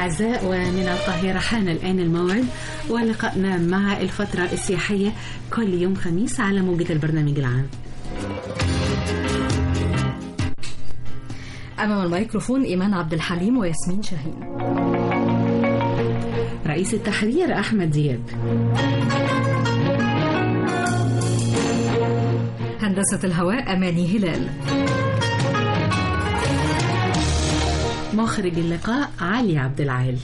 الأعزاء ومن القاهرة حان الآن الموعد ولقائنا مع الفترة السياحية كل يوم خميس على موجة البرنامج العام أمام الميكروفون إيمان عبد الحليم وياسمين شاهين رئيس التحرير أحمد دياب هندسة الهواء أماني هلال مخرج اللقاء علي عبد العال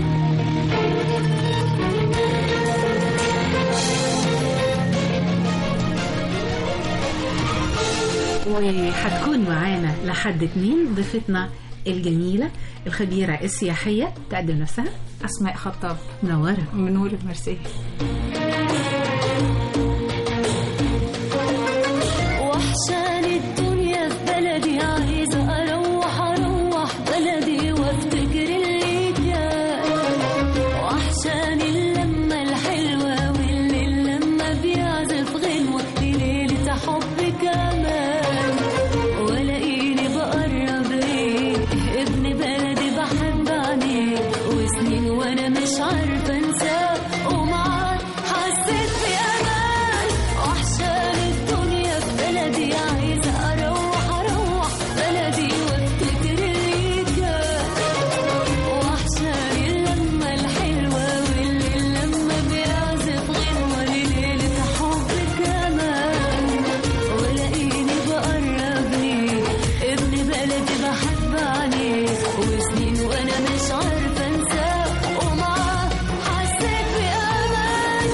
وهتكون معانا لحد اتنين ضيفتنا الجميلة الخبيرة السياحية تقدم نفسها أسماء خطاب منورة منور المرسي وحشاني الدنيا في بلدي عايزة أروح أروح بلدي وافتكر اللي كان وحشاني اللمة الحلوة واللي لما بيعزف غنوة في ليلة حب كمان ولاقيني بقرب ليه ابن بلدي بحب عينيه وسنين وانا مش عارفة انساه ومعاه حسيت بأمان وحشاني الدنيا في بلدي عايزة أروح أروح بلدي وافتكر اللي كان وحشاني اللمة الحلوة واللي لما بيعزف غنوة لليلة حب كمان ولاقيني بقرب ليه ابن بلدي بحب عليه وسنين وانا مش عارفة انساه ومعاه حسيت بأمان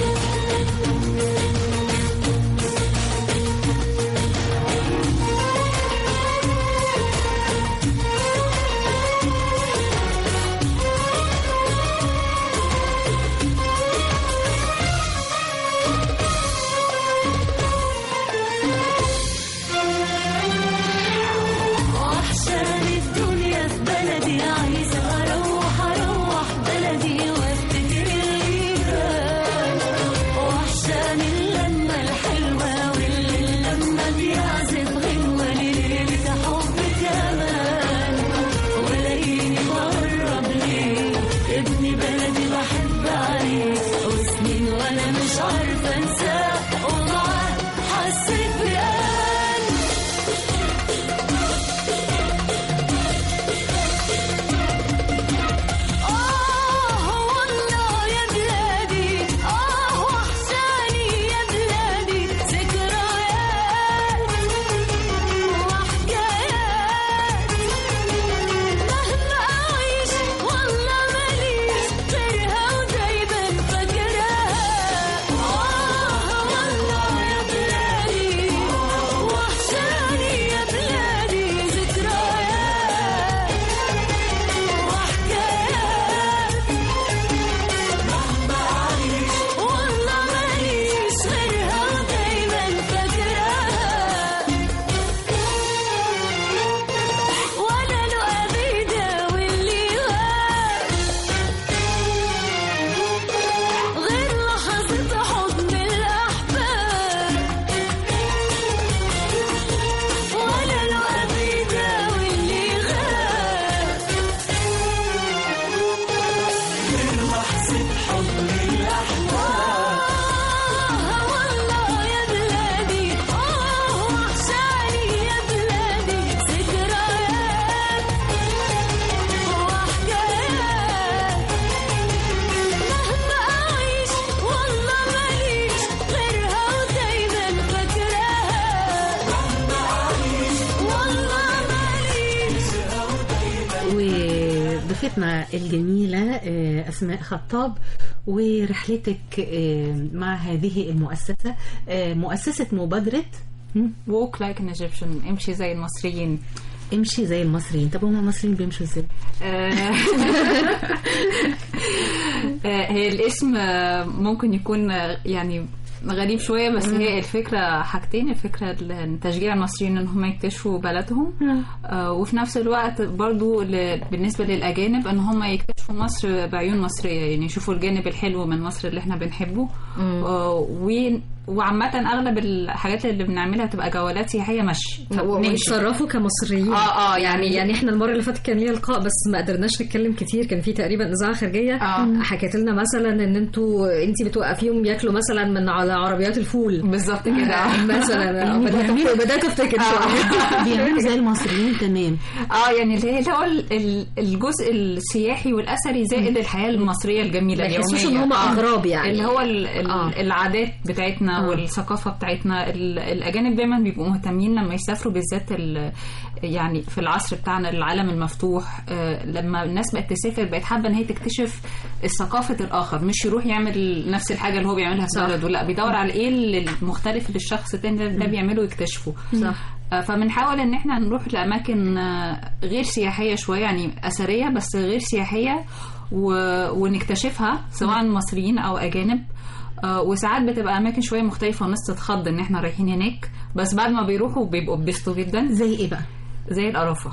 وحشاني الدنيا في بلدي عايزة أروح أروح بلدي وافتكر اللي كان وحشاني اللمة الحلوة واللي لما بيعزف غنوة ليلة حب كمان ولاقيني بقرب ليه ابن بلدي بحب عليه وسنين وأنا مش عارفة أنساه ومعاه حسيت بأمان آه والله يا بلادي آه وحشاني يا بلادي ذكريات وحكايات مهما أعيش والله ماليش غيرها ودايما فاكراها آه والله يا بلادي وحشاني يا بلادي ذكريات وحكايات والله ماليش غيرها ودايما فاكراها ولا له أبيدة واللي غاب غير لحظة حضن الأحباب ولا له أبيدة واللي غاب آه والله يا بلادي آه وحشاني يا بلادي ذكريات وحكايات مهما أعيش والله ماليش غيرها ودايما فاكراها والله ماليش وضيفتنا الجميلة آه، أسماء خطاب ورحلتك آه، مع هذه المؤسسة آه، مؤسسة مبادرة هم؟ walk like an Egyptian امشي زي المصريين امشي زي المصريين طب هم المصريين بيمشوا ازاي؟ آه، آه، هي الاسم آه، ممكن يكون آه، يعني غريب شوية بس هي الفكرة حاجتين الفكرة ال- تشجيع المصريين ان هم يكتشفوا بلدهم آه، وفي نفس الوقت برضو ل- بالنسبة للأجانب ان هم يكتشفوا مصر بعيون مصرية يعني يشوفوا الجانب الحلو من مصر اللي احنا بنحبه آه، وعامة أغلب الحاجات اللي بنعملها تبقى جولات سياحية مشي فبنمشي. ويتصرفوا كمصريين اه اه يعني يعني يعني احنا المره اللي فاتت كان ليا لقاء بس ما قدرناش نتكلم كتير كان في تقريبا اذاعه خارجيه آه. حكت لنا مثلا ان انتوا انت بتوقفيهم ياكلوا مثلا من على عربيات الفول بالظبط كده مثلا يعني بدات بيعملوا- بدات افتكر شويه بيعملوا زي المصريين تمام اه يعني اللي هي اللي هو ال- ال- الجزء السياحي والاثري زائد الحياه المصريه الجميله ما يحسوش اليوميه ان هم آه. اغراب يعني اللي هو ال- ال- آه. العادات بتاعتنا آه. والثقافه بتاعتنا ال- الاجانب دايما بيبقوا مهتمين لما يسافروا بالذات ال- يعني في العصر بتاعنا العالم المفتوح آه، لما الناس بقت تسافر بقت حابه ان هي تكتشف ثقافه الاخر مش يروح يعمل نفس الحاجه اللي هو بيعملها في صح. بلده لا بيدور على ايه اللي المختلف اللي الشخص التاني ده- ده بيعمله ويكتشفه صح آه، فبنحاول ان احنا نروح لاماكن آه، غير سياحيه شويه يعني اثريه بس غير سياحيه و... ونكتشفها سواء مصريين او اجانب آه، وساعات بتبقى اماكن شويه مختلفه والناس تتخض ان احنا رايحين هناك بس بعد ما بيروحوا بيبقوا بيبسطوا جدا زي ايه بقى زي القرافه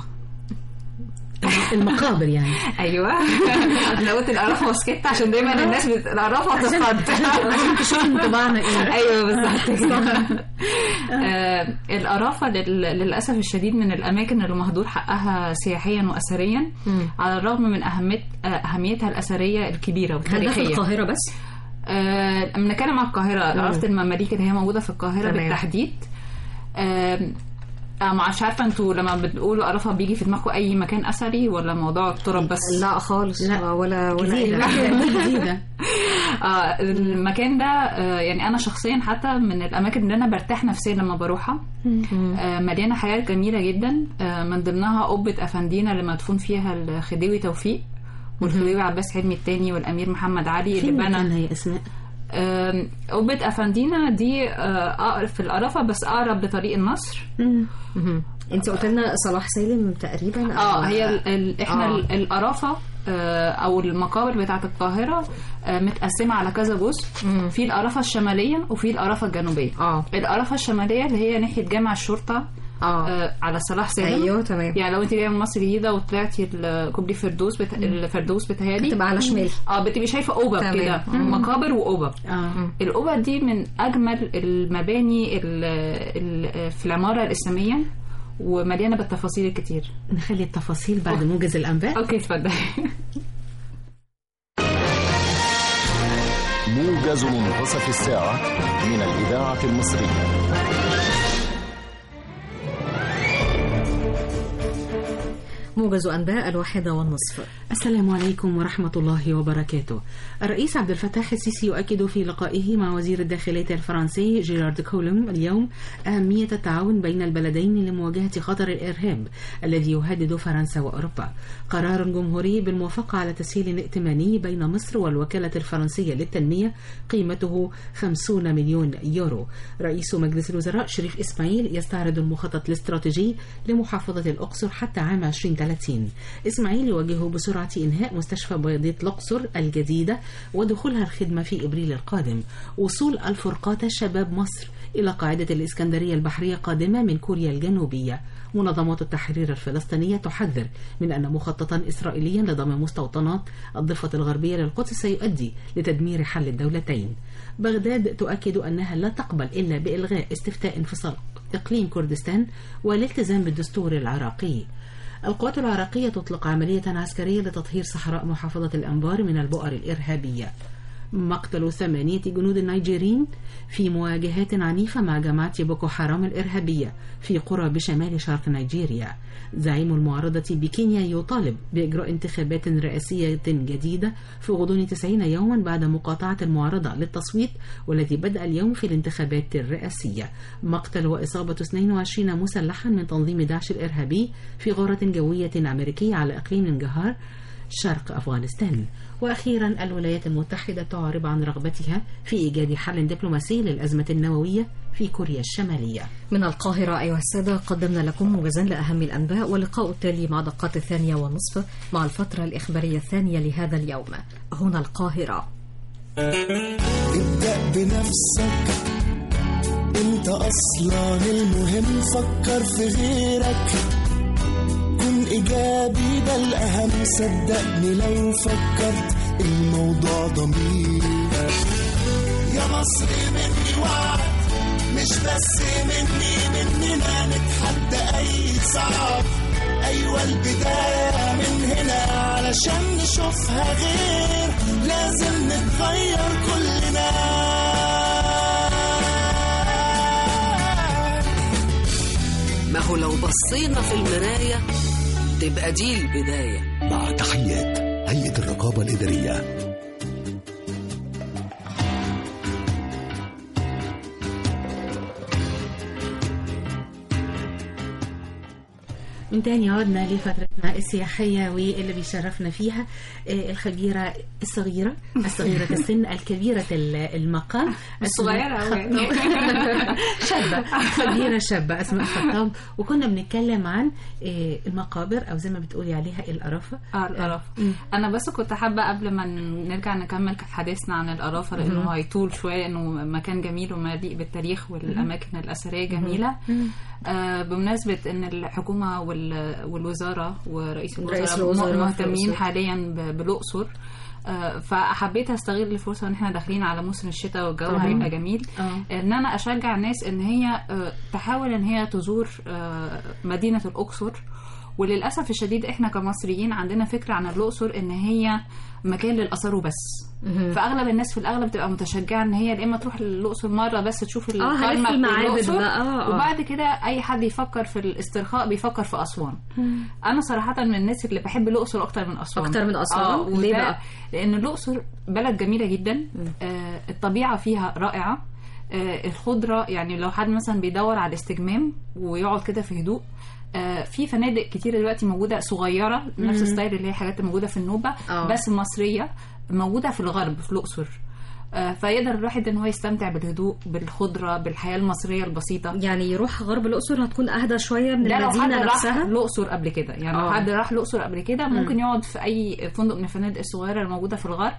المقابر يعني ايوه انا قلت القرافه وسكت عشان دايما الناس بت... القرافه بتتخض شوف انطباعنا ايه ايوه بالظبط كده. آه، القرافه لل- للاسف الشديد من الاماكن اللي مهدور حقها سياحيا واثريا على الرغم من اهميه آه، اهميتها الاثريه الكبيره هل ده في والتاريخيه القاهره بس آه، بنتكلم على القاهره قرافه المماليك اللي هي موجوده في القاهره تمام. بالتحديد آم، آه، مش عارفه انتوا لما بتقولوا قرافه بيجي في دماغكم اي مكان اثري ولا موضوع التراب بس لا خالص لا. لا ولا ولا جديدة أي- جديدة آه المكان ده آه يعني انا شخصيا حتى من الاماكن اللي انا برتاح نفسيا لما بروحها آه مليانه حاجات جميله جدا آه من ضمنها قبه افندينا اللي مدفون فيها الخديوي توفيق والخديوي عباس حلمي الثاني والامير محمد علي اللي فين بنى مكانها يا اسماء آم، قبه افندينا دي آه أقرب- في القرافه بس اقرب لطريق النصر مهم. انت قلت لنا صلاح سالم تقريبا أو- اه هي ال ال احنا آه. آه. القرافه آه، او المقابر بتاعه القاهره آه، متقسمه على كذا جزء في القرافه الشماليه وفي القرافه الجنوبيه اه القرافه الشماليه اللي هي ناحيه جامع الشرطه اه آه، على صلاح سالم ايوه تمام يعني لو انت جايه من مصر الجديده وطلعتي الكوبري فردوس بت... الفردوس بتهيألي تبقى على شمال اه بتبقي شايفه قبب تمام. كده مم. مقابر وقبب اه القبب دي من اجمل المباني ال... ال... في العماره الاسلاميه ومليانه بالتفاصيل الكتير نخلي التفاصيل بعد موجز الانباء اوكي اتفضلي موجز منتصف الساعة من الإذاعة المصرية موجز انباء الواحده والنصف السلام عليكم ورحمة الله وبركاته الرئيس عبد الفتاح السيسي يؤكد في لقائه مع وزير الداخلية الفرنسي جيرارد كولوم اليوم أهمية التعاون بين البلدين لمواجهة خطر الإرهاب الذي يهدد فرنسا وأوروبا قرار جمهوري بالموافقة على تسهيل ائتماني بين مصر والوكالة الفرنسية للتنمية قيمته 50 مليون يورو رئيس مجلس الوزراء شريف إسماعيل يستعرض المخطط الاستراتيجي لمحافظة الأقصر حتى عام 2030 إسماعيل يواجه بسرعة إنهاء مستشفى بيضية الأقصر الجديدة ودخولها الخدمة في إبريل القادم وصول الفرقاطة شباب مصر إلى قاعدة الإسكندرية البحرية قادمة من كوريا الجنوبية منظمات التحرير الفلسطينية تحذر من أن مخططا إسرائيليا لضم مستوطنات الضفة الغربية للقدس سيؤدي لتدمير حل الدولتين بغداد تؤكد أنها لا تقبل إلا بإلغاء استفتاء انفصال إقليم كردستان والالتزام بالدستور العراقي القوات العراقية تطلق عملية عسكرية لتطهير صحراء محافظة الأنبار من البؤر الإرهابية مقتل ثمانية جنود النيجيريين في مواجهات عنيفة مع جماعة بوكو حرام الإرهابية في قرى بشمال شرق نيجيريا زعيم المعارضة بكينيا يطالب بإجراء انتخابات رئاسية جديدة في غضون 90 يوما بعد مقاطعة المعارضة للتصويت والذي بدأ اليوم في الانتخابات الرئاسية مقتل وإصابة 22 مسلحا من تنظيم داعش الإرهابي في غارة جوية أمريكية على إقليم ننجهار شرق أفغانستان وأخيرا الولايات المتحدة تعرب عن رغبتها في إيجاد حل دبلوماسي للأزمة النووية في كوريا الشمالية من القاهرة أيها السادة قدمنا لكم موجزا لأهم الأنباء واللقاء التالي مع دقات الثانية والنصف مع الفترة الإخبارية الثانية لهذا اليوم هنا القاهرة ابدأ بنفسك انت اصلا المهم فكر في غيرك كن ايجابي ده الاهم صدقني لو فكرت الموضوع ضمير يا مصر مني وعد مش بس مني مننا نتحدى أي صعب أيوة البداية من هنا علشان نشوفها غير لازم نتغير كلنا ما هو لو بصينا في المراية تبقى دي البداية مع تحيات هيئة الرقابة الإدارية من تاني عدنا لفترتنا السياحية واللي بيشرفنا فيها آه، الخبيرة الصغيرة الصغيرة السن الكبيرة ال- المقام الصغيرة أوي يعني. شابة خبيرة شابة أسماء خطاب وكنا بنتكلم عن آه، المقابر أو زي ما بتقولي عليها القرافة اه القرافة انا بس كنت حابه قبل ما نرجع نكمل حديثنا عن القرافه لانه هيطول شويه انه مكان جميل ومليء بالتاريخ والاماكن الاثريه جميله آه بمناسبه ان الحكومه وال- والوزاره ورئيس رئيس الوزراء الوزراء م- في مهتمين الأقصر. حاليا ب- بالاقصر آه، فحبيت استغل الفرصه ان احنا داخلين على موسم الشتاء والجو هيبقى جميل آه. ان انا اشجع الناس ان هي آه، تحاول ان هي تزور آه، مدينه الاقصر وللاسف الشديد احنا كمصريين عندنا فكره عن الاقصر ان هي مكان للاثار وبس فاغلب الناس في الاغلب بتبقى متشجعه ان هي يا اما تروح الاقصر مره بس تشوف هلف الكرنك المعابد والأقصر، بقى، آه، آه. وبعد كده اي حد يفكر في الاسترخاء بيفكر في اسوان انا صراحه من الناس اللي بحب الاقصر اكتر من اسوان أكتر من أسوان؟ آه ليه وده بقى؟ لان الاقصر بلد جميله جدا آه الطبيعه فيها رائعه آه الخضره يعني لو حد مثلا بيدور على الاستجمام ويقعد كده في هدوء آه في فنادق كتير دلوقتي موجوده صغيره نفس الستايل اللي هي حاجات موجوده في النوبه آه. بس مصريه موجوده في الغرب في الاقصر آه فيقدر الواحد ان هو يستمتع بالهدوء بالخضره بالحياه المصريه البسيطه يعني يروح غرب الأقصر هتكون أهدى شوية من ده لو حد المدينة راح نفسها الاقصر قبل كده يعني لو آه. حد راح الاقصر قبل كده ممكن يقعد في اي فندق من الفنادق الصغيره الموجوده في الغرب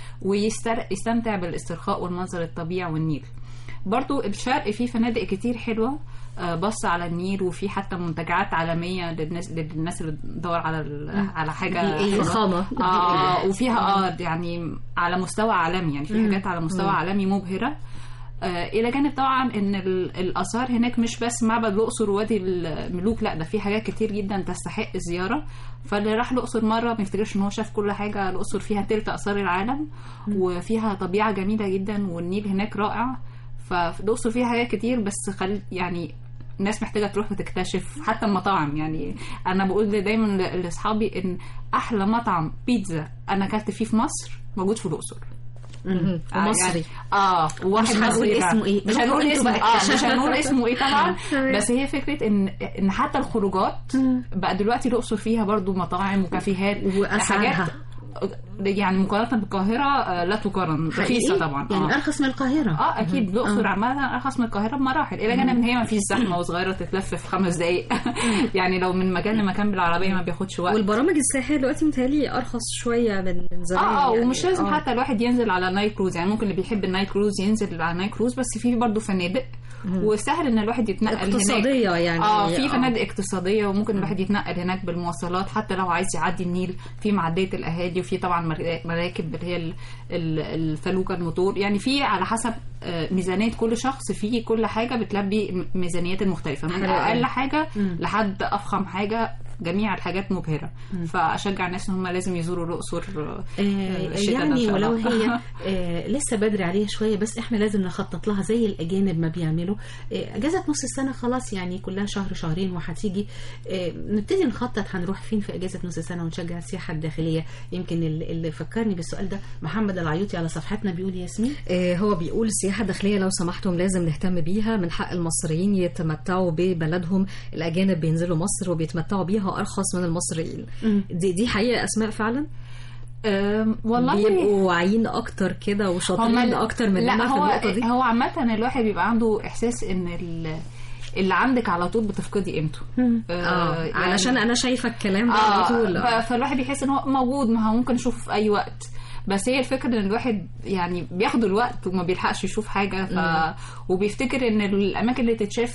ويستمتع بالاسترخاء والمنظر الطبيعي والنيل برضو الشرق فيه فنادق كتير حلوه آه، بص على النيل وفي حتى منتجعات عالميه للناس للناس اللي بتدور على ال- على حاجه بيئية. حلوة. فخامة. اه وفيها اه يعني على مستوى عالمي يعني في حاجات على مستوى عالمي مبهره آه الى جانب طبعا ان ال- الاثار هناك مش بس معبد الاقصر ووادي الملوك لا ده في حاجات كتير جدا تستحق الزياره فاللي راح الاقصر مره ما يفتكرش ان هو شاف كل حاجه الاقصر فيها تلت اثار العالم وفيها طبيعه جميله جدا والنيل هناك رائع فالاقصر فيها حاجات كتير بس خل يعني الناس محتاجه تروح وتكتشف حتى المطاعم يعني انا بقول دايما ل- لاصحابي ان احلى مطعم بيتزا انا اكلت فيه في مصر موجود في الاقصر مهم. آه، ومصري يعني اه وواحد مش هنقول مصري اسمه فعلا. إيه. مش روحوا هنقول انتوا اسمه بقى اه اكتشفوا. مش هنقول اسمه ايه طبعا بس هي فكره ان ان حتى الخروجات بقى دلوقتي الاقصر فيها برضو مطاعم وكافيهات وأسعارها. حاجات يعني مقارنه بالقاهره آه، لا تقارن رخيصه حقيقي؟ طبعا يعني آه. أرخص من القاهرة اه اكيد الاقصر عامه ارخص من القاهره بمراحل الى جانب ان هي ما فيش زحمه وصغيره تتلف في خمس دقائق يعني لو من مكان لمكان بالعربيه ما بياخدش وقت والبرامج السياحية دلوقتي متهيألي أرخص شوية من من زمان اه اه يعني. ومش لازم آه. حتى الواحد ينزل على نايل كروز يعني ممكن اللي بيحب النايل كروز ينزل على نايل كروز بس في برضه فنادق وسهل ان الواحد يتنقل هناك اقتصادية يعني اه في آه. فنادق اقتصاديه وممكن الواحد يتنقل هناك بالمواصلات حتى لو عايز يعدي النيل في معديه الاهالي وفي طبعا مر- مراكب اللي هي ال- ال- الفلوكه الموتور يعني في على حسب آه، ميزانيه كل شخص في كل حاجه بتلبي م- ميزانيات المختلفه من حلو أوي. اقل حاجه لحد افخم حاجه جميع الحاجات مبهره فاشجع الناس ان هم لازم يزوروا الاقصر آه، آه، الشتاء ده إن يعني شاء ولو الله. هي آه، لسه بدري عليها شويه بس احنا لازم نخطط لها زي الاجانب ما بيعملوا آه، اجازه نص السنه خلاص يعني كلها شهر شهرين وهتيجي آه، نبتدي نخطط هنروح فين في اجازه نص السنه ونشجع السياحه الداخليه يمكن اللي اللي فكرني بالسؤال ده محمد العيوطي على صفحتنا بيقول ياسمين آه، هو بيقول السياحة الداخلية لو سمحتم لازم نهتم بيها من حق المصريين يتمتعوا ببلدهم الأجانب بينزلوا مصر وبيتمتعوا بيها أرخص من المصريين دي دي حقيقة أسماء فعلا آم، والله بيبقوا واعيين أكتر كده وشاطرين ال- أكتر مننا لا في هو النقطة دي هو عامة الواحد بيبقى عنده إحساس إن ال- اللي عندك على طول بتفقدي قيمته اه يعني- علشان أنا شايفة الكلام ده على طول ف- آه. فالواحد بيحس ان هو موجود ما هو ممكن يشوفه في اي وقت بس هي الفكره ان الواحد يعني بياخد الوقت وما بيلحقش يشوف حاجه ف... وبيفتكر ان الاماكن اللي تتشاف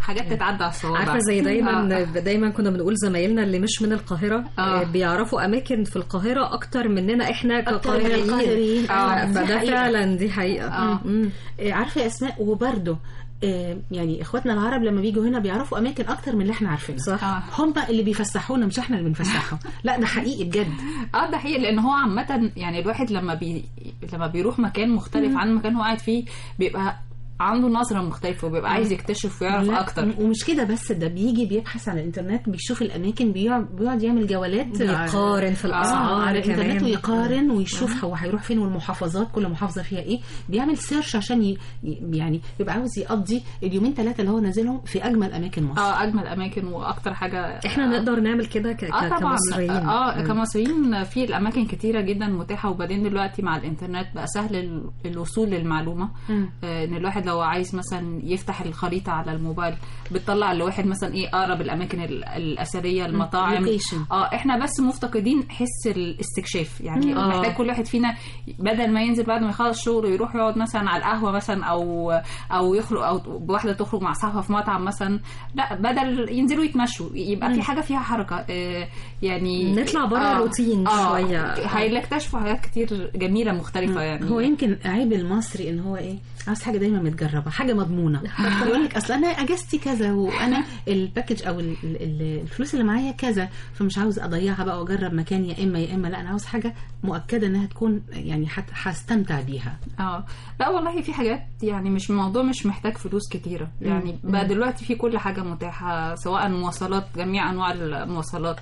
حاجات تتعدى على الصوابع عارفه زي دايما آه. دايما كنا بنقول زمايلنا اللي مش من القاهره آه. آه. بيعرفوا اماكن في القاهره اكتر مننا احنا أكتر من كقاهريين القاهريين. آه. دي فده حقيقة. فعلا دي حقيقه آه. مم. آه، عارفه يا اسماء وبرده يعني اخواتنا العرب لما بيجوا هنا بيعرفوا اماكن اكتر من اللي احنا عارفينها صح. آه. هم اللي بيفسحونا مش احنا اللي بنفسحهم لا ده حقيقي بجد اه ده حقيقي لان هو عامه يعني الواحد لما بي لما بيروح مكان مختلف عن المكان هو قاعد فيه بيبقى عنده نظره مختلفه وبيبقى عايز يكتشف ويعرف لا، اكتر ومش كده بس ده بيجي بيبحث عن الانترنت بيشوف الاماكن بيقعد بيقعد يعمل جولات يقارن في اه الاسعار على الانترنت كمان. ويقارن ويشوف هو هيروح فين والمحافظات كل محافظه فيها ايه بيعمل سيرش عشان ي... ي- يعني يبقى عاوز يقضي اليومين ثلاثه اللي هو نازلهم في اجمل اماكن مصر اه اجمل اماكن واكتر حاجه احنا نقدر نعمل كده ك- اه ك- طبعا كمصريين اه مم. كمصريين في الاماكن كتيره جدا متاحه وبعدين دلوقتي مع الانترنت بقى سهل ال- الوصول للمعلومه مم. آه ان الواحد لو عايز مثلا يفتح الخريطه على الموبايل بتطلع لواحد مثلا ايه اقرب الاماكن ال- الاثريه المطاعم location. اه احنا بس مفتقدين حس الاستكشاف يعني آه. محتاج كل واحد فينا بدل ما ينزل بعد ما يخلص شغله يروح يقعد مثلا على القهوه مثلا او او يخرج او بواحده تخرج مع صاحبها في مطعم مثلا لا بدل ينزلوا يتمشوا يبقى في حاجه فيها حركه آه يعني نطلع بره الروتين شوية. هيكتشفوا حاجات كتير جميله مختلفه يعني هو يمكن عيب المصري ان هو ايه عاوز حاجه دايما متجربه حاجه مضمونه يقول لك اصل انا اجازتي كذا وانا الباكج او ال- ال- ال- الفلوس اللي معايا كذا فمش عاوز اضيعها بقى واجرب مكان يا اما يا اما لا انا عاوز حاجه مؤكده انها تكون يعني حت- هستمتع بيها اه لا والله في حاجات يعني مش الموضوع مش محتاج فلوس كتيرة يعني بقى دلوقتي في كل حاجة متاحة سواء مواصلات جميع أنواع المواصلات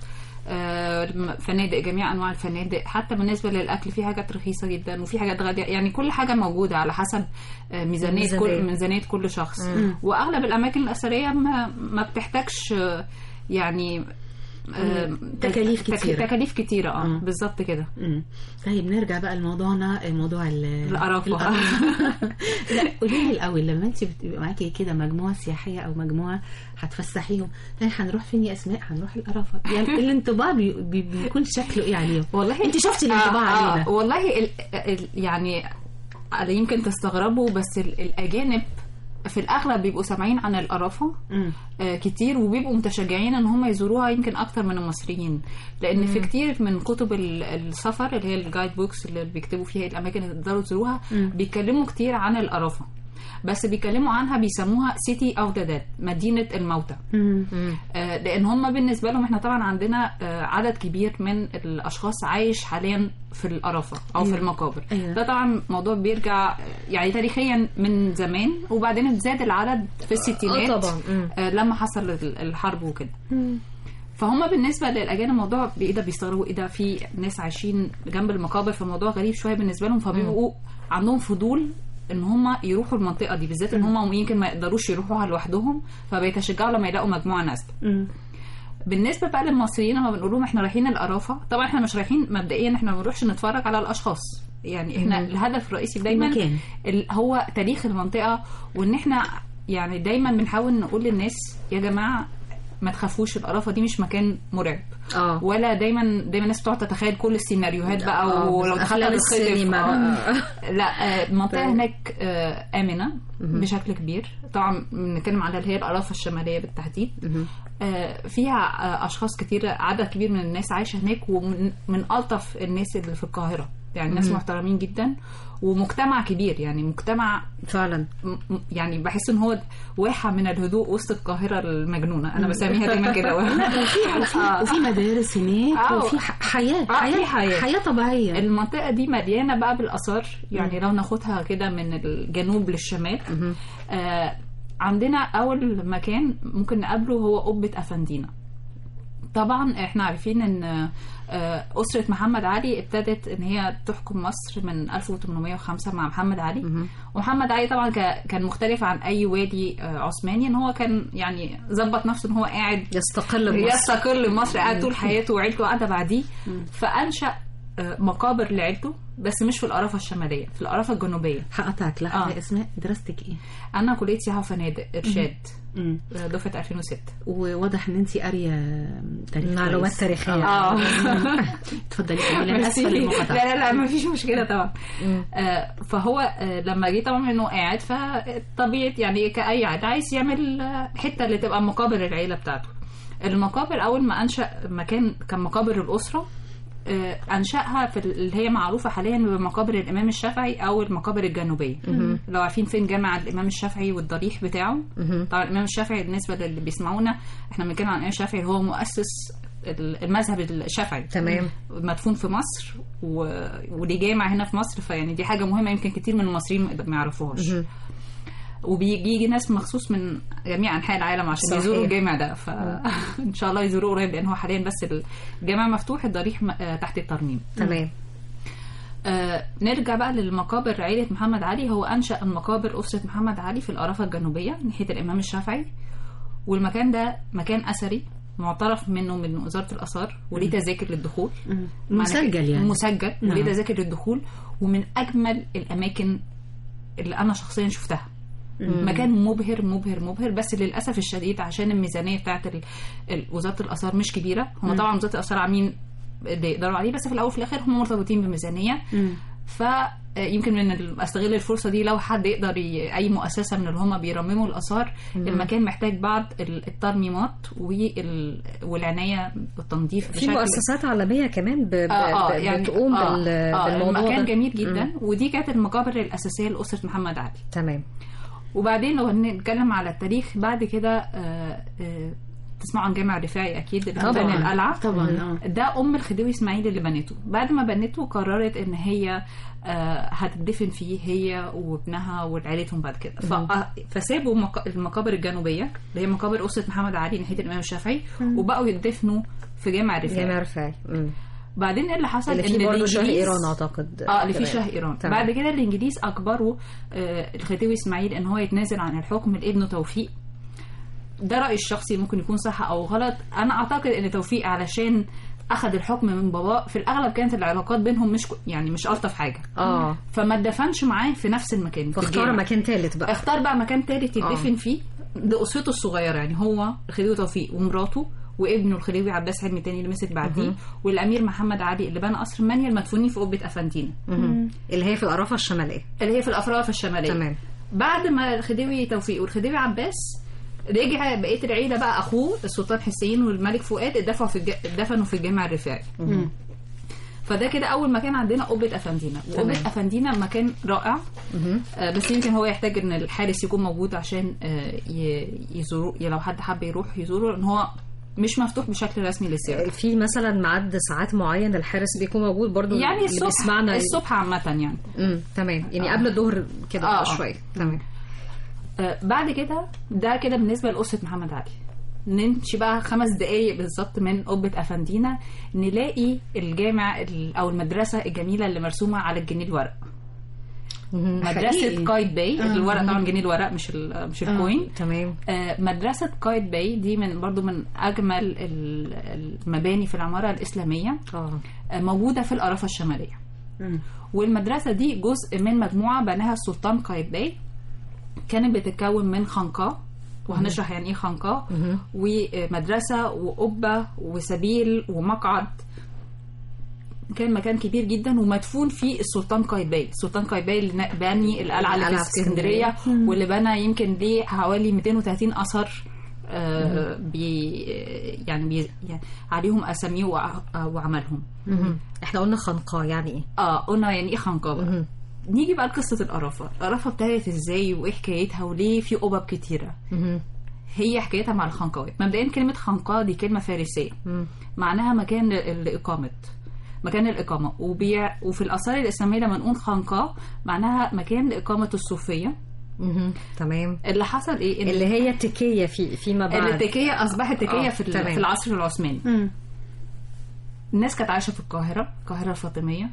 آه، فنادق جميع انواع الفنادق حتى بالنسبه للاكل في حاجات رخيصه جدا وفي حاجات غاليه يعني كل حاجه موجوده على حسب آه، ميزانيه ميزانية. كل ميزانيه كل شخص واغلب الاماكن الاثريه ما, ما بتحتاجش آه، يعني آه، تكاليف تك- كتيرة. تكاليف كتيره اه مم. بالظبط كده مم. طيب نرجع بقى لموضوعنا موضوع ال- القرافة. لا قولي لي الاول لما انت بتبقى معاكي كده مجموعه سياحيه او مجموعه هتفسحيهم يعني هنروح فين يا اسماء هنروح القرافه يعني الانطباع بي بي بيكون شكله ايه عليهم والله انت شفتي الانطباع آه علينا آه والله ال ال يعني يمكن تستغربوا بس ال الأجانب في الأغلب بيبقوا سامعين عن القرافة مم. آه كتير وبيبقوا متشجعين ان هم يزوروها يمكن اكتر من المصريين لان في كتير من كتب ال- السفر اللي هي الجايد بوكس اللي بيكتبوا فيها الاماكن اللي تقدروا تزوروها بيتكلموا كتير عن القرافه بس بيتكلموا عنها بيسموها سيتي اوف ذا ديد مدينه الموتى مم. آه، لان هم بالنسبه لهم احنا طبعا عندنا آه، عدد كبير من الاشخاص عايش حاليا في القرافه او في أيوة. المقابر أيوة. ده طبعا موضوع بيرجع آه، يعني تاريخيا من زمان وبعدين زاد العدد في الستينات آه طبعاً. مم. آه، لما حصل ال- الحرب وكده فهم بالنسبه للاجانب الموضوع ايه ده بيستغربوا ايه ده في ناس عايشين جنب المقابر فموضوع غريب شويه بالنسبه لهم فبيبقوا عندهم فضول ان هم يروحوا المنطقه دي بالذات ان هم يمكن ما يقدروش يروحوها لوحدهم فبيتشجعوا لما يلاقوا مجموعه ناس مم. بالنسبه بقى للمصريين لما بنقول لهم احنا رايحين القرافه طبعا احنا مش رايحين مبدئيا احنا ما بنروحش نتفرج على الاشخاص يعني احنا الهدف الرئيسي دايما المكان. ال- هو تاريخ المنطقه وان احنا يعني دايما بنحاول نقول للناس يا جماعه ما تخافوش القرافه دي مش مكان مرعب اه ولا دايما دايما الناس بتقعد تتخيل كل السيناريوهات بقى آه، ولو بس دخلت أفلام هتتخطف. السينما آه. بقى. لا آه، المنطقه طيب. هناك آه، امنه بشكل كبير طبعا بنتكلم على اللي هي القرافه الشماليه بالتحديد آه، فيها آه، اشخاص كتير عدد كبير من الناس عايشه هناك ومن من الطف الناس اللي في القاهره يعني ناس محترمين جدا ومجتمع كبير يعني مجتمع فعلا م- م- يعني بحس ان هو واحه من الهدوء وسط القاهره المجنونه انا بسميها دايما كده آه. وفي مدارس هناك آه. وفي ح- حياه آه، حياه في حياة. حياه طبيعيه المنطقة دي مليانة بقى بالآثار يعني لو ناخدها كده من الجنوب للشمال آه عندنا أول مكان ممكن نقابله هو قبة أفندينا طبعا احنا عارفين ان آه، أسرة محمد علي ابتدت ان هي تحكم مصر من 1805 مع محمد علي ومحمد علي طبعا ك- كان مختلف عن اي والي آه، عثماني ان هو كان يعني ظبط نفسه ان هو قاعد يستقل بمصر يستقل مصر قاعد طول حياته وعيلته قاعده بعديه فانشا آه، مقابر لعيلته بس مش في القرافه الشماليه في القرافه الجنوبيه هقطعك لحظه آه. يا اسماء دراستك ايه؟ انا كليه سياحه وفنادق ارشاد مم. آه، دفعه 2006 وواضح ان انت قاريه تاريخ معلومات كويس. تاريخيه اه اتفضلي كملي انا ميرسي. اسفه لا للمقاطعه لا لا ما فيش مشكله طبعا آه فهو آه لما جه طبعا انه قاعد فطبيعه يعني كاي عاد عايز يعمل آه، حته اللي تبقى مقابر العيله بتاعته المقابر اول ما انشا مكان كان مقابر الاسره آه، انشاها في ال- اللي هي معروفه حاليا بمقابر الامام الشافعي او المقابر الجنوبيه لو عارفين فين جامع الامام الشافعي والضريح بتاعه طبعا الامام الشافعي بالنسبه للي بيسمعونا احنا بنتكلم عن الامام الشافعي هو مؤسس ال- المذهب الشافعي تمام. مدفون في مصر و... وليه جامع هنا في مصر فيعني دي حاجه مهمه يمكن كتير من المصريين ما- ما يعرفوهاش وبيجي يجي ناس مخصوص من جميع انحاء العالم عشان صحيح. يزوروا الجامع ده فان شاء الله يزوروه قريب لان هو حاليا بس الجامع مفتوح الضريح م- آه، تحت الترميم تمام آه نرجع بقى للمقابر عائلة محمد علي هو أنشأ المقابر أسرة محمد علي في القرافة الجنوبية ناحية الإمام الشافعي والمكان ده مكان أثري معترف منه من وزارة الآثار وليه تذاكر للدخول مم. مسجل يعني مسجل وليه نعم. تذاكر للدخول ومن أجمل الأماكن اللي أنا شخصيا شفتها مكان مبهر مبهر مبهر بس للاسف الشديد عشان الميزانيه بتاعت ال- ال- وزاره الاثار مش كبيره هم طبعا وزاره الاثار عاملين اللي يقدروا عليه بس في الاول وفي الاخر هم مرتبطين بميزانيه مم. فيمكن من ال- استغل الفرصه دي لو حد يقدر ي... اي مؤسسه من اللي هم بيرمموا الاثار المكان محتاج بعض ال- الترميمات وال... والعنايه بالتنظيف في مؤسسات عالميه كمان ب... ب... آه آه ب- يعني بتقوم آه بال... آه بالموضوع المكان ده جميل جدا ودي كانت المقابر الاساسيه لاسره محمد علي تمام وبعدين لو هنتكلم على التاريخ بعد كده آه، آه، تسمعوا عن جامع الرفاعي اكيد اللي طبعاً. بنى القلعه طبعا اه ده ام الخديوي اسماعيل اللي بنته بعد ما بنته قررت ان هي آه، هتدفن فيه هي وابنها وعيلتهم بعد كده ف- آه، فسابوا مق- المقابر الجنوبيه اللي هي مقابر اسره محمد علي ناحيه الامام الشافعي وبقوا يدفنوا في جامع الرفاعي جامع رفاعي مم. بعدين ايه اللي حصل اللي فيه برضه شاه الإنجليز- ايران اعتقد اه اللي فيه تمام. شاه ايران تمام. بعد كده الانجليز اجبروا آه الخديوي اسماعيل ان هو يتنازل عن الحكم لابنه توفيق ده رايي الشخصي ممكن يكون صح او غلط انا اعتقد ان توفيق علشان اخذ الحكم من باباه في الاغلب كانت العلاقات بينهم مش كو- يعني مش الطف حاجه اه فما اتدفنش معاه في نفس المكان في فاختار الجامع. مكان ثالث بقى اختار بقى مكان تالت يدفن فيه لاسرته الصغيره يعني هو الخديوي توفيق ومراته وابنه الخديوي عباس حلمي تاني اللي مسك بعديه والامير محمد علي اللي بنى قصر المانيا المدفونين في قبه افندينا مهم. اللي هي في القرافه الشماليه اللي هي في الافراف الشماليه تمام بعد ما الخديوي توفيق والخديوي عباس رجع بقيه العيله بقى اخوه السلطان حسين والملك فؤاد اتدفعوا في الج... اتدفنوا في الجامع الرفاعي فده كده اول مكان عندنا قبه افندينا وقبه افندينا مكان رائع آه بس يمكن هو يحتاج ان الحارس يكون موجود عشان آه ي- يزوروا لو حد حب يروح يزوره لان هو مش مفتوح بشكل رسمي للسياحه في مثلا ميعاد ساعات معين الحارس بيكون موجود برضو يعني اللي الصبح بيسمعنا الصبح عامه يعني امم تمام يعني قبل الظهر كده آه، آه آه. شويه تمام آه، بعد كده ده كده بالنسبه لاسره محمد علي نمشي بقى خمس دقايق بالظبط من قبة أفندينا نلاقي الجامع ال- أو المدرسة الجميلة اللي مرسومة على الجنيه الورق مدرسة حقيقي. قايد باي آه. الورق طبعا جنيه الورق مش ال- مش الكوين تمام آه، مدرسة قايد باي دي من برضو من أجمل ال- المباني في العمارة الإسلامية اه آه، موجودة في القرافة الشمالية مم. والمدرسة دي جزء من مجموعة بناها السلطان قايتباي كانت بتتكون من خنقاء وهنشرح يعني ايه خنقاء ومدرسة وقبة وسبيل ومقعد كان مكان كبير جدا ومدفون فيه السلطان قايتباي السلطان قايتباي اللي نا- بني القلعة اللي في القلعة في اسكندرية واللي بنى يمكن ليه حوالي 230 أثر آه بي يعني, بي يعني عليهم أساميه وع- وعملهم مهم. احنا قلنا خنقاء يعني ايه اه قلنا يعني ايه خنقاء بقى مهم. نيجي بقى لقصة القرافة القرافة ابتدت ازاي وايه حكايتها وليه في قبب كتيرة مهم. هي حكايتها مع الخنقاوي مبدئيا كلمة خنقاء دي كلمة فارسية مم. معناها مكان ل- لإقامة مكان الإقامة وبيع وفي الآثار الإسلامية لما نقول خنقاء معناها مكان لإقامة الصوفية مهم. تمام اللي حصل إيه؟ إن اللي هي التكية في فيما بعد التكية أصبحت تكية آه، في, ال- تمام. في العصر العثماني مم. الناس كانت عايشه في القاهره القاهره الفاطميه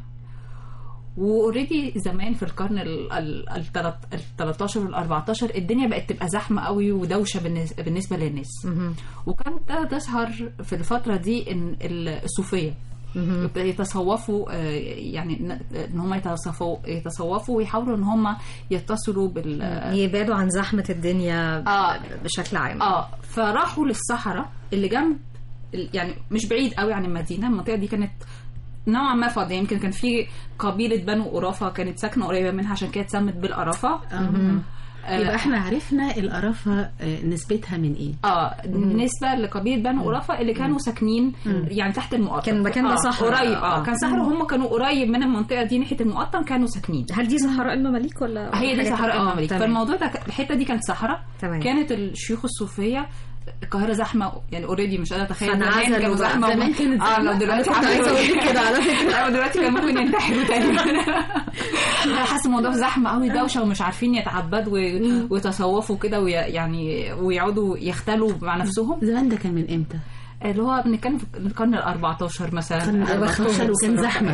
واوريدي زمان في القرن ال ال- التلت- ال 13 وال 14 الدنيا بقت تبقى زحمه قوي ودوشه بالنس- بالنسبه للناس مهم. وكانت ده تظهر في الفتره دي ان ال- الصوفيه يتصوفوا آه، يعني ان إن هم يتصوفوا يتصوفوا ويحاولوا ان هم يتصلوا بال يبعدوا عن زحمة الدنيا آه. بشكل عام اه فراحوا للصحراء اللي جنب يعني مش بعيد قوي عن المدينه المنطقه دي كانت نوعا ما فاضيه يمكن كان في قبيله بنو قرافه كانت ساكنه قريبه منها عشان كده اتسمت بالقرافه يبقى احنا عرفنا القرافة آه، نسبتها من ايه اه بالنسبه لقبيله بنو قرافه اللي كانوا ساكنين يعني تحت المقطم كان المكان ده آه، صحراء. قريب آه. اه كان صحراء هم كانوا قريب من المنطقه دي ناحيه المقطم كانوا ساكنين هل دي صحراء المماليك ولا هي دي حاجة صحراء تانية؟ آه، المماليك تمام. فالموضوع ده ك- الحته دي كانت صحراء تمام. كانت الشيوخ الصوفيه القاهره زحمه يعني اوريدي مش قادره اتخيل فانعزلوا زمان كانوا بقى. زحمه زمان كانت اه لو دلوقتي أنا كنت عايزة أقول لك كده على فكرة. اه دلوقتي كان ممكن ينتحروا تاني انا حاسه الموضوع زحمه قوي دوشه ومش عارفين يتعبدوا وي- ويتصوفوا كده وي- يعني ويقعدوا يختلوا مع نفسهم زمان ده كان من امتى؟ اللي هو بنتكلم في القرن ال 14 مثلا القرن ال 14 وكان زحمة.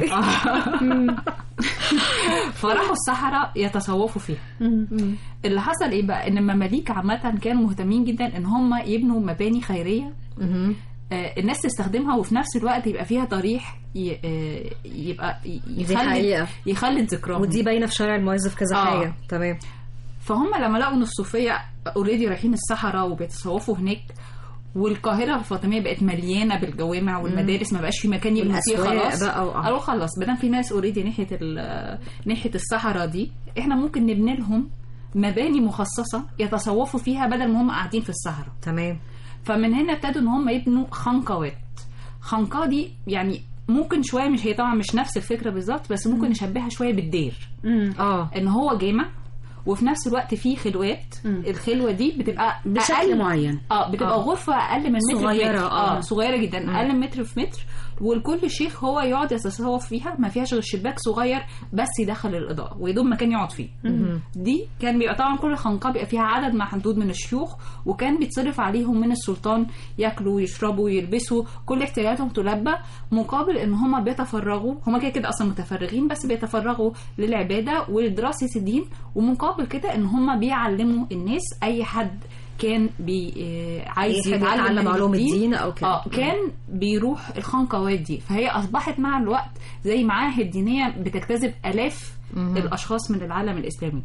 فراحوا الصحراء يتصوفوا فيها اللي حصل ايه بقى ان المماليك عامه كانوا مهتمين جدا ان هم يبنوا مباني خيريه مهم. آه، الناس تستخدمها وفي نفس الوقت يبقى فيها ضريح ي- آه، يبقى ي- دي حقيقة. يخلد يخلد ذكراهم ودي باينة في شارع المعز في كذا آه. حاجة تمام فهم لما لقوا ان الصوفيه اوريدي رايحين الصحراء وبيتصوفوا هناك والقاهره الفاطميه بقت مليانه بالجوامع والمدارس ما بقاش في مكان يبنوا فيه والأسواق خلاص بقى و- آه. قالوا خلاص ما دام في ناس اوريدي ناحيه ال- ناحيه الصحراء دي احنا ممكن نبني لهم مباني مخصصه يتصوفوا فيها بدل ما هم قاعدين في الصحراء تمام فمن هنا ابتدوا ان هم يبنوا خنقوات خنقاه دي يعني ممكن شويه مش هي طبعا مش نفس الفكره بالظبط بس ممكن نشبهها شويه بالدير اه ان هو جامع وفي نفس الوقت فيه خلوات الخلوه دي بتبقى بشكل أقل معين اه بتبقى آه. غرفه اقل من متر صغيرة، في متر. آه. اه صغيره جدا اقل من متر في متر والكل شيخ هو يقعد يتصوف فيها ما فيهاش غير شباك صغير بس يدخل الاضاءه ويدوب مكان يقعد فيه دي كان بيبقى طبعا كل خنقه بيبقى فيها عدد محدود من الشيوخ وكان بيتصرف عليهم من السلطان ياكلوا ويشربوا ويلبسوا كل احتياجاتهم تلبى مقابل ان هم بيتفرغوا هم كده كده اصلا متفرغين بس بيتفرغوا للعباده ولدراسه الدين ومقابل كده ان هم بيعلموا الناس اي حد كان بي آه، عايز أي حد يتعلم يتعلم من علوم الدين. الدين أو كده. اه كان بيروح الخنقوات دي فهي اصبحت مع الوقت زي معاهد دينيه بتجتذب الاف الاشخاص من العالم الاسلامي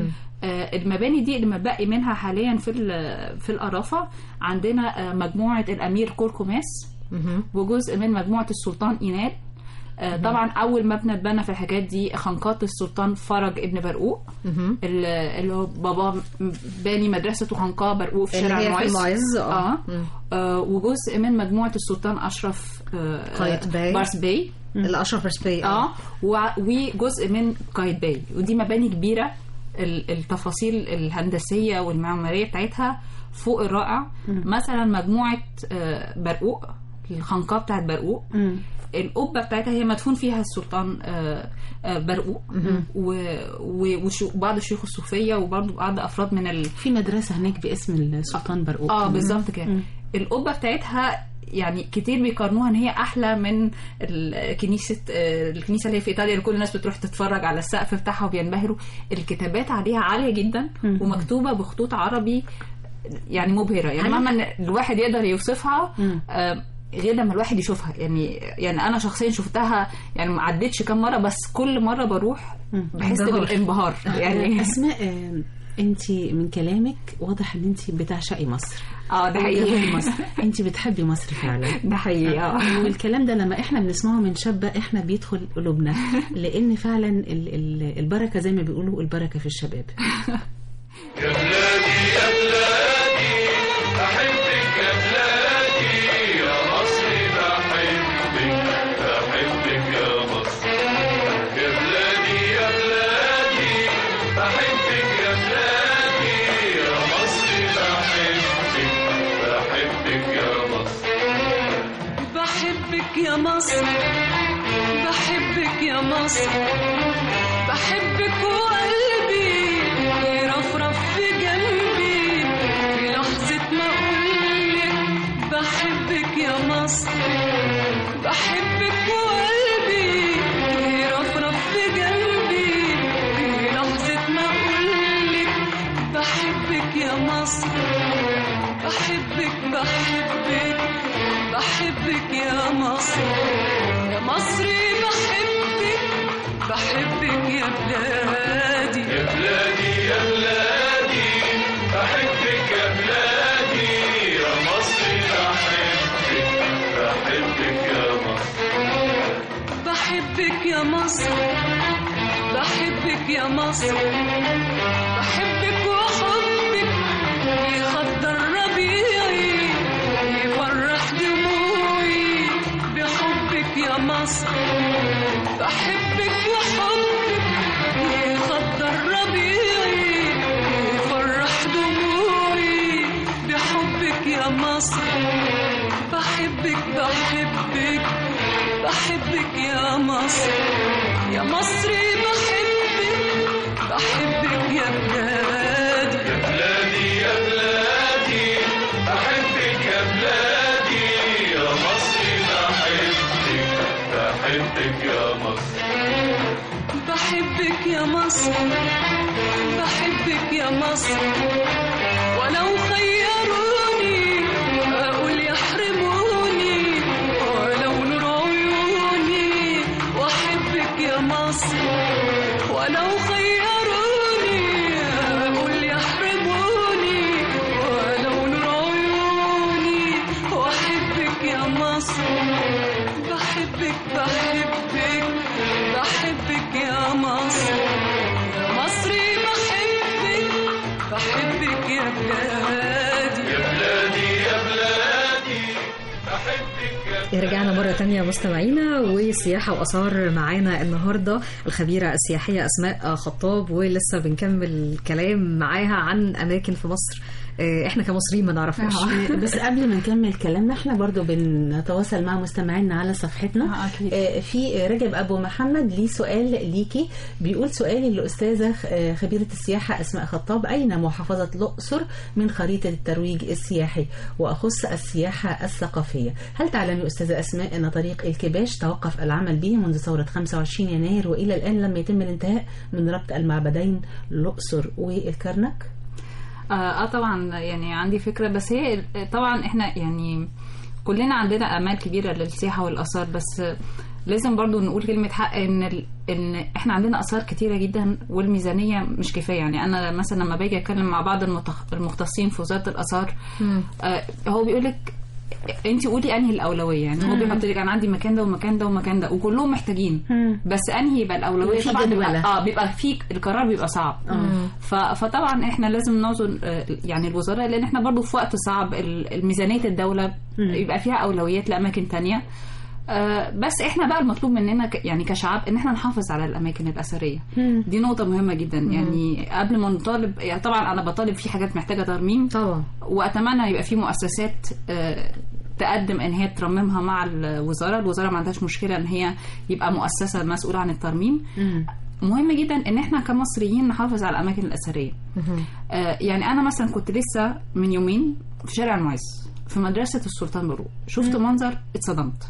آه المباني دي اللي متبقي منها حاليا في ال- في القرافه عندنا آه مجموعه الامير كوركوماس وجزء من مجموعه السلطان اينال آه طبعا اول مبنى اتبنى في الحاجات دي خنقات السلطان فرج ابن برقوق ال- اللي هو بابا باني مدرسه خنقاء برقوق في اللي شارع هي في المعز المعز، آه. اه, آه وجزء من مجموعه السلطان اشرف آه قايتباي. بارس باي الاشرف رسبي اه وع- وجزء من قايتباي ودي مباني كبيره ال- التفاصيل الهندسيه والمعماريه بتاعتها فوق الرائع مثلا مجموعه آه، برقوق الخنقاه بتاعت برقوق القبه بتاعتها هي مدفون فيها السلطان آه، آه، برقوق و- و- وشو- وبعض الشيوخ الصوفيه وبرضه بعض افراد من ال... في مدرسة هناك باسم السلطان برقوق اه بالظبط كده القبه بتاعتها يعني كتير بيقارنوها ان هي احلى من ال- كنيسه آه، الكنيسه اللي هي في ايطاليا اللي كل الناس بتروح تتفرج على السقف بتاعها وبينبهروا الكتابات عليها عاليه جدا ومكتوبه بخطوط عربي يعني مبهره يعني مهما إن الواحد يقدر يوصفها آه، غير لما الواحد يشوفها يعني يعني انا شخصيا شفتها يعني ما عدتش كام مره بس كل مره بروح بحس انبهار. بالانبهار يعني اسماء انت من كلامك واضح ان انت بتعشقي مصر اه ده حقيقي مصر انت بتحبي مصر فعلا ده حقيقي اه والكلام ده لما احنا بنسمعه من شابة احنا بيدخل قلوبنا لان فعلا ال- ال- البركة زي ما بيقولوا البركة في الشباب بحبك يا مصر بحبك يا مصر بحبك وقلبي يرفرف في جنبي في لحظة ما أقولك بحبك يا مصر بحبك وقلبي يرفرف في جنبي في لحظة ما أقولك بحبك يا مصر بحبك بحبك بحبك يا مصر يا بلادي يا بلادي يا بلادي بحبك يا بلادي يا مصر بحبك بحبك يا مصر بحبك يا مصر بحبك يا مصر بحبك وحبك يخضر ربيعي يفرح دموعي بحبك يا مصر بحبك وحبك يخضر ربيعي يفرح دموعي بحبك يا مصر بحبك بحبك بحبك يا مصر يا مصري بحبك بحبك يا بلادي يا بلادي يا بلادي بحبك يا بلادي يا مصر بحبك بحبك يا مصر بحبك يا مصر بحبك يا مصر ولو خيروني أقول يحرموني ولو نور عيوني وأحبك يا مصر ولو خيروني أقول يحرموني ولو نور عيوني وأحبك يا مصر بحبك بحبك بحبك يا مصر يا مصري بحبك بحبك يا بلادي يا بلادي يا بلادي بحبك يا رجعنا مرة تانية مستمعينا وسياحة وآثار معانا النهاردة الخبيرة السياحية أسماء خطاب ولسه بنكمل الكلام معاها عن أماكن في مصر آه، احنا كمصريين ما نعرفهاش بس قبل ما نكمل كلامنا احنا برضو بنتواصل مع مستمعينا على صفحتنا آه، أكيد. آه، في رجب ابو محمد ليه سؤال ليكي بيقول سؤالي للاستاذه آه، خبيره السياحه اسماء خطاب اين محافظه الاقصر من خريطه الترويج السياحي واخص السياحه الثقافيه هل تعلمي استاذه اسماء ان طريق الكباش توقف العمل به منذ ثوره 25 يناير والى الان لم يتم الانتهاء من ربط المعبدين الاقصر والكرنك اه آه طبعا يعني عندي فكره بس هي طبعا احنا يعني كلنا عندنا امال كبيره للسياحه والاثار بس لازم برضو نقول كلمة حق ان ال... ان احنا عندنا اثار كتيرة جدا والميزانية مش كفاية يعني انا مثلا لما باجي اتكلم مع بعض المتخ... المختصين في وزارة الاثار آه هو بيقول لك انت قولي انهي الاولويه يعني هو بيحط لك انا عندي مكان ده ومكان ده ومكان ده وكلهم محتاجين بس انهي يبقى الاولويه في طبعا جدولة. بيبقى اه بيبقى في القرار بيبقى صعب ف... فطبعا احنا لازم نوزن آه، يعني الوزراء لان احنا برضو في وقت صعب ال- ميزانيه الدوله يبقى فيها اولويات لاماكن تانية آه، بس احنا بقى المطلوب مننا ك- يعني كشعب ان احنا نحافظ على الاماكن الاثريه دي نقطه مهمه جدا يعني قبل ما نطالب يعني طبعا انا بطالب في حاجات محتاجه ترميم طبعا واتمنى يبقى في مؤسسات آه، تقدم ان هي ترممها مع الوزاره الوزاره ما عندهاش مشكله ان هي يبقى مؤسسه مسؤوله عن الترميم مهم جدا ان احنا كمصريين نحافظ على الاماكن الاثريه آه، يعني انا مثلا كنت لسه من يومين في شارع المعز في مدرسه السلطان بروق شفت منظر اتصدمت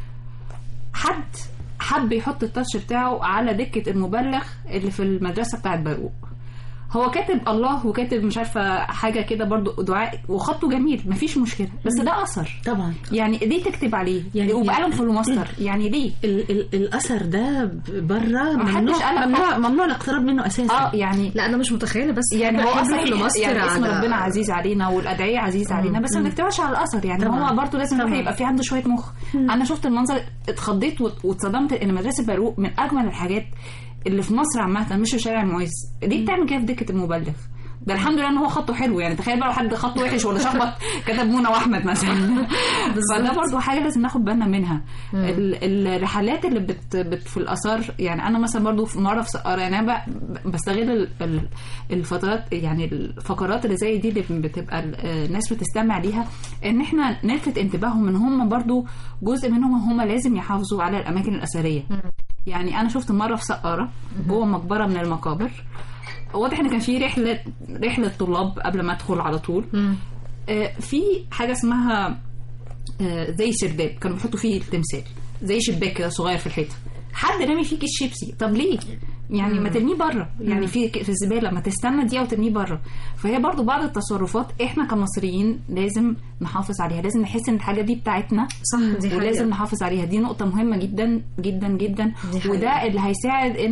حد حب يحط التاتش بتاعه على دكه المبلغ اللي في المدرسه بتاعت بروق هو كاتب الله وكاتب مش عارفه حاجه كده برضو دعاء وخطه جميل مفيش مشكله بس ده اثر طبعا يعني ليه تكتب عليه يعني- يعني وبقالهم في الماستر يعني ليه ال ال الاثر ده بره محدش ممنوع قال- ممنوع ممنوع الاقتراب منه اساسا اه يعني لا انا مش متخيله بس يعني هو إحنا اصلا بنروح لمصر يعني اسم على- ربنا عزيز علينا والادعيه عزيزه علينا بس ما نكتبهاش على الاثر يعني طبعاً. هو برضه لازم الواحد يبقى في عنده شويه مخ انا شفت المنظر اتخضيت وات- واتصدمت ان مدرسه بيروق من اجمل الحاجات اللي في مصر عامه مش في شارع المعز ليه بتعمل كده في دكه المبلغ ده الحمد لله ان هو خطه حلو يعني تخيل بقى لو حد خطه وحش ولا شخبط كتب منى واحمد مثلا فده برضه حاجه لازم ناخد بالنا منها ال- الرحلات اللي بت, بت في الاثار يعني انا مثلا برضه في مره في سقاره يعني انا ب- بستغل ال- ال- الفترات يعني الفقرات اللي زي دي اللي بتبقى ال- الناس بتستمع ليها ان احنا نلفت انتباههم ان هم برضه جزء منهم هم لازم يحافظوا على الاماكن الاثريه يعني انا شفت مره في سقاره جوه مقبره من المقابر واضح ان كان في رحله رحله طلاب قبل ما ادخل على طول آه، في حاجه اسمها آه، زي سرداب كانوا بيحطوا فيه التمثال زي شباك كده صغير في الحيطه حد رامي فيه كيس شيبسي طب ليه يعني ما ترميه بره يعني في في الزباله ما تستنى دقيقه وترميه بره فهي برضو بعض التصرفات احنا كمصريين لازم نحافظ عليها لازم نحس ان الحاجه دي بتاعتنا صح دي ولازم حقيقة. نحافظ عليها دي نقطه مهمه جدا جدا جدا دي حقيقة. وده اللي هيساعد ان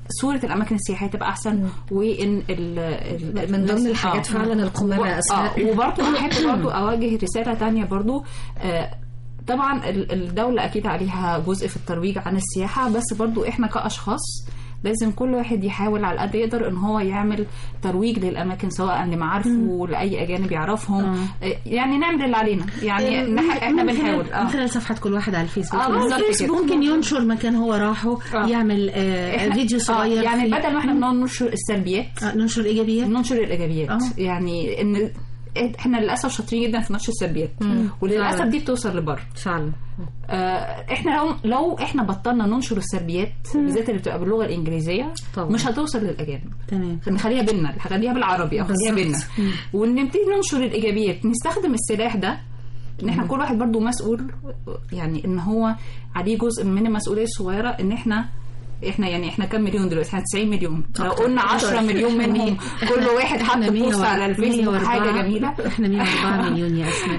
صوره الاماكن السياحيه تبقى احسن وان ال ال- من ضمن الناس- الحاجات فعلا القمامة و- أسماء. اه وبرضه احب برضه اواجه رساله تانية برضه آه طبعا ال- الدوله اكيد عليها جزء في الترويج عن السياحه بس برضه احنا كاشخاص لازم كل واحد يحاول على قد يقدر ان هو يعمل ترويج للاماكن سواء لمعارفه لاي اجانب يعرفهم آه، يعني نعمل اللي علينا يعني نح- احنا من بنحاول خلال, من خلال صفحة كل واحد على الفيسبوك آه، بالظبط كده. ممكن ينشر مكان هو راحه آه. يعمل آه إحنا- فيديو آه، صغير يعني فيه- بدل ما احنا بنقعد ننشر السلبيات آه، ننشر ايجابيات ننشر الايجابيات آه. يعني ان احنا للاسف شاطرين جدا في نشر السلبيات وللاسف فعلا. دي بتوصل لبره فعلا آه، احنا لو لو احنا بطلنا ننشر السلبيات بالذات اللي بتبقى باللغه الانجليزيه طبعا. مش هتوصل للاجانب تمام نخليها بينا نخليها بالعربي او نخليها بينا بالظبط. ونبتدي ننشر الايجابيات نستخدم السلاح ده ان احنا كل واحد برضو مسؤول يعني ان هو عليه جزء من المسؤوليه الصغيره ان احنا احنا يعني احنا كام مليون دلوقتي احنا 90 مليون لو قلنا 10 مليون منهم كل واحد حط احنا بوست 100 على الفيسبوك 104 حاجه جميله احنا 104 مليون يا اسماء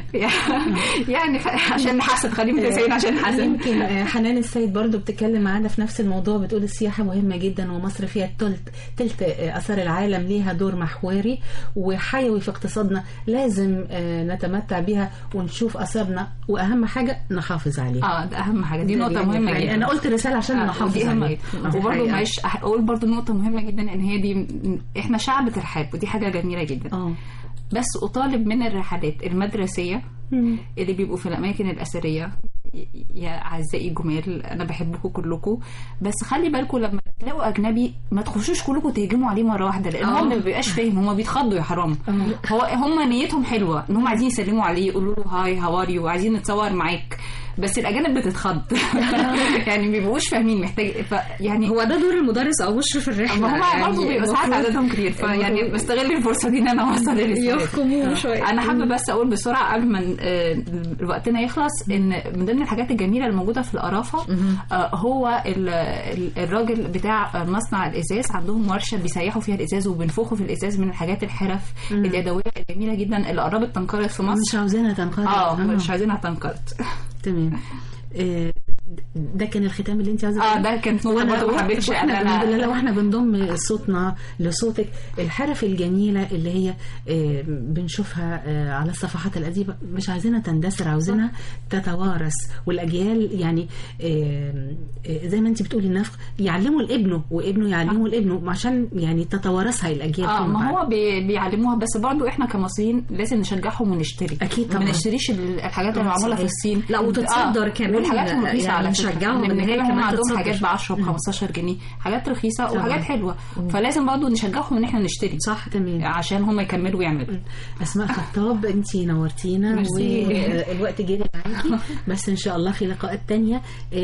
يعني عشان نحسن خلينا 90 عشان نحسن يمكن آه، حنان السيد برضو بتتكلم معانا في نفس الموضوع بتقول السياحة مهمة جدا ومصر فيها تلت تلت آه، آثار العالم ليها دور محوري وحيوي في اقتصادنا لازم آه، نتمتع بيها ونشوف آثارنا وأهم حاجة نحافظ عليها اه ده اهم حاجه دي ده نقطه يعني مهمه يعني جدا أنا قلت رسالة عشان آه، نحافظ ودي أهم عليها جدا. دي وبرضه حقيقة. معلش اقول برضه نقطه مهمه جدا ان هي دي م- احنا شعب ترحاب ودي حاجه جميله جدا اه بس اطالب من الرحلات المدرسيه اللي بيبقوا في الاماكن الاثريه ي- يا اعزائي الجمال انا بحبكم كلكم بس خلي بالكم لما تلاقوا اجنبي ما تخشوش كلكم تهجموا عليه مره واحده لان هو ما بيبقاش فاهم هم بيتخضوا يا حرام هو هم نيتهم حلوه ان هم عايزين يسلموا عليه يقولوا له هاي هاو ار يو وعايزين نتصور معاك بس الاجانب بتتخض يعني ما بيبقوش فاهمين محتاج ف يعني هو ده دور المدرس او مشرف الرحله ما هم يعني برضه بيبقى ساعات المفروض عددهم كتير فيعني المفروض بستغل الفرصه دي ان انا اوصل الرساله يحكموه شويه انا حابه بس اقول بسرعه قبل ما ن- آه، وقتنا يخلص ان من ضمن الحاجات الجميله الموجوده في القرافه آه، هو ال- ال- الراجل بتاع مصنع الازاز عندهم ورشه بيسيحوا فيها الازاز وبينفخوا في الازاز من الحاجات الحرف اليدويه الجميله جدا اللي قربت تنقرض في مصر مش عاوزينها تنقرض اه مش عايزينها تنقرض تمام آه، ده كان الختام اللي انت عاوزه اه تقوليه؟ ده كانت نقطه وانا برضه ما حبيتش واحنا ان انا لو احنا بنضم صوتنا لصوتك الحرف الجميله اللي هي آه، بنشوفها آه، على الصفحات القديمه مش عايزينها تندثر عاوزينها تتوارث والاجيال يعني آه، آه، زي ما انت بتقولي النفق يعلموا لابنه وابنه يعلموا لابنه عشان يعني تتوارثها الاجيال اه فيما ما بعد. هو بي- بيعلموها بس برضو احنا كمصريين لازم نشجعهم ونشتري أكيد ما طبعاً. نشتريش ال- الحاجات اللي آه، معموله في صحيح. الصين لا، وتتصدر كمان. والحاجات الرخيصه يعني على فكرة. نشجعهم إن هي بنتكلم هم كمان عندهم تتصدر. حاجات ب 10 ب 15 جنيه حاجات رخيصه وحاجات حلوه فلازم برضو نشجعهم ان احنا نشتري صح تمام عشان هم يكملوا ويعملوا اسماء خطاب انت نورتينا ميرسي. والوقت جري معاكي بس ان شاء الله في لقاءات تانية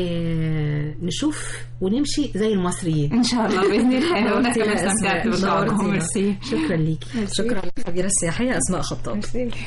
آه، نشوف ونمشي زي المصريين ان شاء الله باذن الله وانا نورتينا كمان يا استمتعت أسماء. بلقائكم نورتينا. ميرسي شكرا ليكي شكرا للخبيره السياحيه اسماء خطاب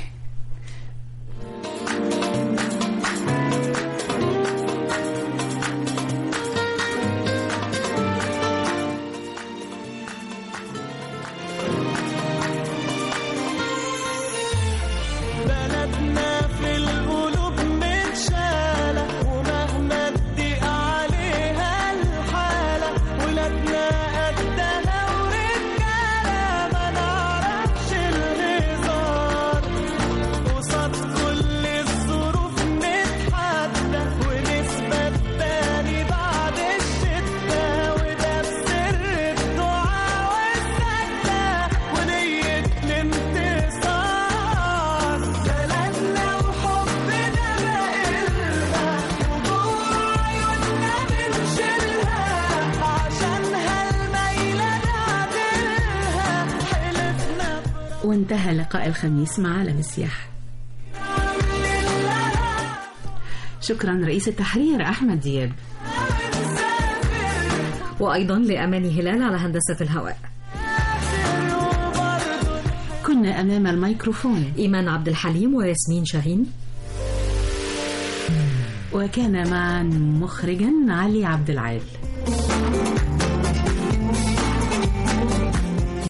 بلدنا في القلوب متشالة ومهما تضيق عليها الحالة ولادنا قدها ورجالة ما نعرفش الهزار قصاد كل الظروف نتحدى ونثبت تاني بعد الشدة وده بسر الدعاء والسجدة ونية الانتصار بلدنا وحبنا بقلها وجوه عيوننا بنشيلها عشانها الميلة نعدلها حلفنا وانتهى لقاء الخميس مع عالم السياحة شكرا رئيس التحرير أحمد دياب وايضا لاماني هلال على هندسه الهواء كنا أمام الميكروفون ايمان عبد الحليم وياسمين شاهين وكان معا مخرجا علي عبد العال